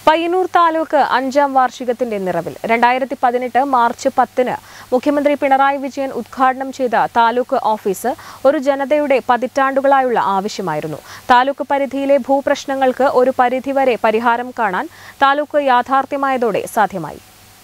പയ്യന്നൂർ താലൂക്ക് അഞ്ചാം വാർഷികത്തിന്റെ നിറവിൽ രണ്ടായിരത്തി പതിനെട്ട് മാർച്ച് പത്തിന് മുഖ്യമന്ത്രി പിണറായി വിജയൻ ഉദ്ഘാടനം ചെയ്ത താലൂക്ക് ഓഫീസ് ഒരു ജനതയുടെ പതിറ്റാണ്ടുകളായുള്ള ആവശ്യമായിരുന്നു താലൂക്ക് പരിധിയിലെ ഭൂപ്രശ്നങ്ങൾക്ക് ഒരു പരിധിവരെ പരിഹാരം കാണാൻ താലൂക്ക് യാഥാർത്ഥ്യമായതോടെ സാധ്യമായി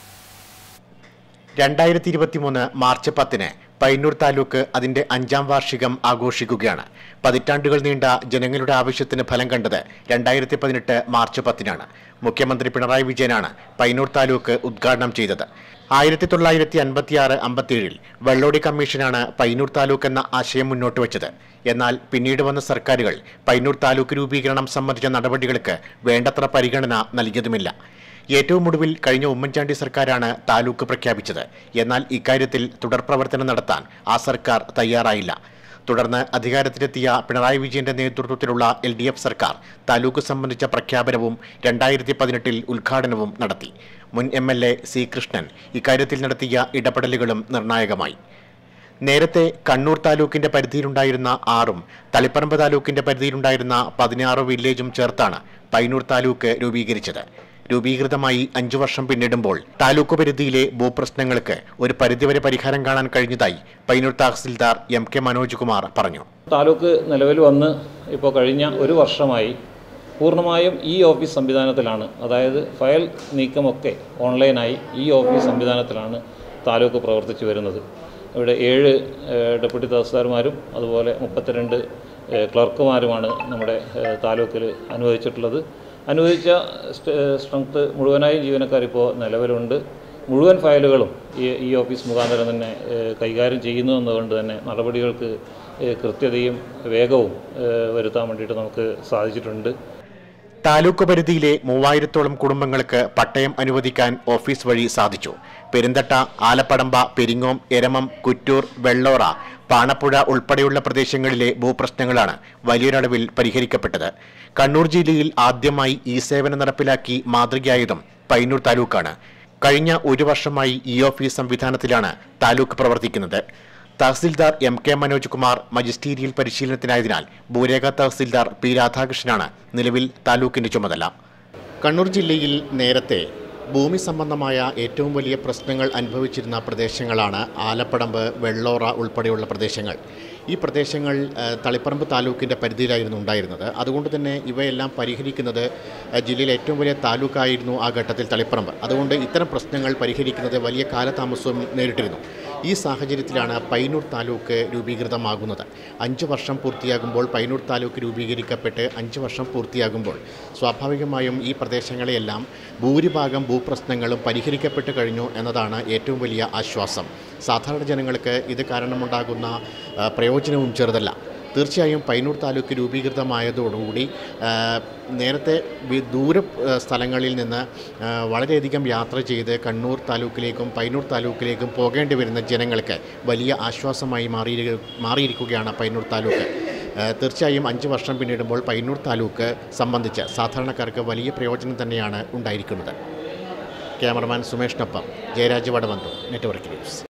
രണ്ടായിരത്തി ഇരുപത്തിമൂന്ന് മാർച്ച് പത്തിന് പയ്യന്നൂർ താലൂക്ക് അതിന്റെ അഞ്ചാം വാർഷികം ആഘോഷിക്കുകയാണ് പതിറ്റാണ്ടുകൾ നീണ്ട ജനങ്ങളുടെ ആവശ്യത്തിന് ഫലം കണ്ടത് രണ്ടായിരത്തി പതിനെട്ട് മാർച്ച് പത്തിനാണ് മുഖ്യമന്ത്രി പിണറായി വിജയനാണ് പയ്യന്നൂർ താലൂക്ക് ഉദ്ഘാടനം ചെയ്തത് ആയിരത്തി തൊള്ളായിരത്തി അൻപത്തിയാറ് അമ്പത്തിയേഴിൽ വെള്ളോടി കമ്മീഷനാണ് പയ്യന്നൂർ താലൂക്ക് എന്ന ആശയം മുന്നോട്ട് വച്ചത് എന്നാൽ പിന്നീട് വന്ന സർക്കാരുകൾ പയ്യന്നൂർ താലൂക്ക് രൂപീകരണം സംബന്ധിച്ച നടപടികൾക്ക് വേണ്ടത്ര പരിഗണന നൽകിയതുമില്ല ഏറ്റവും ഒടുവിൽ കഴിഞ്ഞ ഉമ്മൻചാണ്ടി സർക്കാരാണ് താലൂക്ക് പ്രഖ്യാപിച്ചത് എന്നാൽ ഇക്കാര്യത്തിൽ തുടർ പ്രവർത്തനം നടത്താൻ ആ സർക്കാർ തയ്യാറായില്ല തുടർന്ന് അധികാരത്തിലെത്തിയ പിണറായി വിജയന്റെ നേതൃത്വത്തിലുള്ള എൽ ഡി എഫ് സർക്കാർ താലൂക്ക് സംബന്ധിച്ച പ്രഖ്യാപനവും രണ്ടായിരത്തി പതിനെട്ടിൽ ഉദ്ഘാടനവും നടത്തി മുൻ M L A C Krishnan ഇക്കാര്യത്തിൽ നടത്തിയ ഇടപെടലുകളും നിർണായകമായി നേരത്തെ കണ്ണൂർ താലൂക്കിന്റെ പരിധിയിലുണ്ടായിരുന്ന ആറും തളിപ്പറമ്പ് താലൂക്കിന്റെ പരിധിയിലുണ്ടായിരുന്ന പതിനാറ് വില്ലേജും ചേർത്താണ് പൈനൂർ താലൂക്ക് രൂപീകരിച്ചത് രൂപീകൃതമായി അഞ്ചു വർഷം പിന്നിടുമ്പോൾ താലൂക്ക് പരിധിയിലെ ഭൂപ്രശ്നങ്ങൾക്ക് ഒരു പരിധിവരെ പരിഹാരം കാണാൻ കഴിഞ്ഞതായി പൈനൂർ തഹസിൽദാർ എം കെ മനോജ് കുമാർ പറഞ്ഞു താലൂക്ക് നിലവിൽ വന്ന് ഇപ്പോൾ കഴിഞ്ഞ ഒരു വർഷമായി പൂർണ്ണമായും ഈ ഓഫീസ് സംവിധാനത്തിലാണ് അതായത് ഫയൽ നീക്കമൊക്കെ ഓൺലൈനായി ഈ ഓഫീസ് സംവിധാനത്തിലാണ് താലൂക്ക് പ്രവർത്തിച്ചു വരുന്നത് ഇവിടെ ഏഴ് ഏഹ്, ഡെപ്യൂട്ടി തഹസിൽദാർമാരും അതുപോലെ മുപ്പത്തിരണ്ട് ഏഹ്, ക്ലർക്കുമാരുമാണ് നമ്മുടെ ഏഹ്, താലൂക്കിൽ അനുവദിച്ചിട്ടുള്ളത് അനുവദിച്ച സ്റ്റ്- സ്ട്രെങ്ത് മുഴുവനായും ജീവനക്കാർ ഇപ്പോൾ നിലവിലുണ്ട് മുഴുവൻ ഫയലുകളും ഈ ഈ ഓഫീസ് മുഖാന്തരം തന്നെ ഏഹ്, കൈകാര്യം ചെയ്യുന്നു എന്നതുകൊണ്ട് തന്നെ നടപടികൾക്ക് ഏഹ്, കൃത്യതയും വേഗവും ഏഹ്, വരുത്താൻ വേണ്ടിയിട്ട് നമുക്ക് സാധിച്ചിട്ടുണ്ട് താലൂക്ക് പരിധിയിലെ മൂവായിരത്തോളം കുടുംബങ്ങൾക്ക് പട്ടയം അനുവദിക്കാൻ ഓഫീസ് വഴി സാധിച്ചു പെരിന്തട്ട ആലപ്പടമ്പ പെരിങ്ങോം എരമം കുറ്റൂർ വെള്ളോറ പാണപ്പുഴ ഉൾപ്പെടെയുള്ള പ്രദേശങ്ങളിലെ ഭൂപ്രശ്നങ്ങളാണ് വലിയൊരളവിൽ പരിഹരിക്കപ്പെട്ടത് കണ്ണൂർ ജില്ലയിൽ ആദ്യമായി ഈ സേവനം നടപ്പിലാക്കി മാതൃകയായതും പയ്യന്നൂർ താലൂക്കാണ് കഴിഞ്ഞ ഒരു വർഷമായി ഈ ഓഫീസ് സംവിധാനത്തിലാണ് താലൂക്ക് പ്രവർത്തിക്കുന്നത് tahsildar M K Manoj Kumar magisterial പരിശീലനത്തിനായതിനാൽ ഭൂരേഖ തഹസിൽദാർ പി രാധാകൃഷ്ണനാണ് നിലവിൽ താലൂക്കിന്റെ ചുമതല കണ്ണൂർ ജില്ലയിൽ നേരത്തെ ഭൂമി സംബന്ധമായ ഏറ്റവും വലിയ പ്രശ്നങ്ങൾ അനുഭവിച്ചിരുന്ന പ്രദേശങ്ങളാണ് ആലപ്പടമ്പ് വെള്ളോറ ഉൾപ്പെടെയുള്ള പ്രദേശങ്ങൾ ഈ പ്രദേശങ്ങൾ ആ, തളിപ്പറമ്പ് താലൂക്കിൻ്റെ പരിധിയിലായിരുന്നു ഉണ്ടായിരുന്നത് അതുകൊണ്ട് തന്നെ ഇവയെല്ലാം പരിഹരിക്കുന്നത് ആ, ജില്ലയിലെ ഏറ്റവും വലിയ താലൂക്കായിരുന്നു ആ ഘട്ടത്തിൽ തളിപ്പറമ്പ് അതുകൊണ്ട് ഇത്തരം പ്രശ്നങ്ങൾ പരിഹരിക്കുന്നത് വലിയ കാലതാമസവും നേരിട്ടിരുന്നു ഈ സാഹചര്യത്തിലാണ് പൈനൂർ താലൂക്ക് രൂപീകൃതമാകുന്നത് അഞ്ച് വർഷം പൂർത്തിയാകുമ്പോൾ പൈനൂർ താലൂക്ക് രൂപീകരിക്കപ്പെട്ട് അഞ്ച് വർഷം പൂർത്തിയാകുമ്പോൾ സ്വാഭാവികമായും ഈ പ്രദേശങ്ങളെയെല്ലാം ഭൂരിഭാഗം ഭൂപ്രശ്നങ്ങളും പരിഹരിക്കപ്പെട്ട് കഴിഞ്ഞു എന്നതാണ് ഏറ്റവും വലിയ ആശ്വാസം സാധാരണ ജനങ്ങൾക്ക് ഇത് കാരണമുണ്ടാകുന്ന ആ, പ്രയോജനവും ചെറുതല്ല തീർച്ചയായും പൈനൂർ താലൂക്ക് രൂപീകൃതമായതോടുകൂടി ആ, നേരത്തെ വി- ദൂര ആ, സ്ഥലങ്ങളിൽ നിന്ന് ആ, വളരെയധികം യാത്ര ചെയ്ത് കണ്ണൂർ താലൂക്കിലേക്കും പൈനൂർ താലൂക്കിലേക്കും പോകേണ്ടി വരുന്ന ജനങ്ങൾക്ക് വലിയ ആശ്വാസമായി മാറി മാറിയിരിക്കുകയാണ് പൈനൂർ താലൂക്ക് ആ, തീർച്ചയായും അഞ്ച് വർഷം പിന്നിടുമ്പോൾ പൈനൂർ താലൂക്ക് സംബന്ധിച്ച് സാധാരണക്കാർക്ക് വലിയ പ്രയോജനം തന്നെയാണ് ഉണ്ടായിരിക്കുന്നത് ക്യാമറമാൻ സുമേഷിനൊപ്പം ജയരാജ് വടവന്തു നെറ്റ്വർക്ക് ന്യൂസ്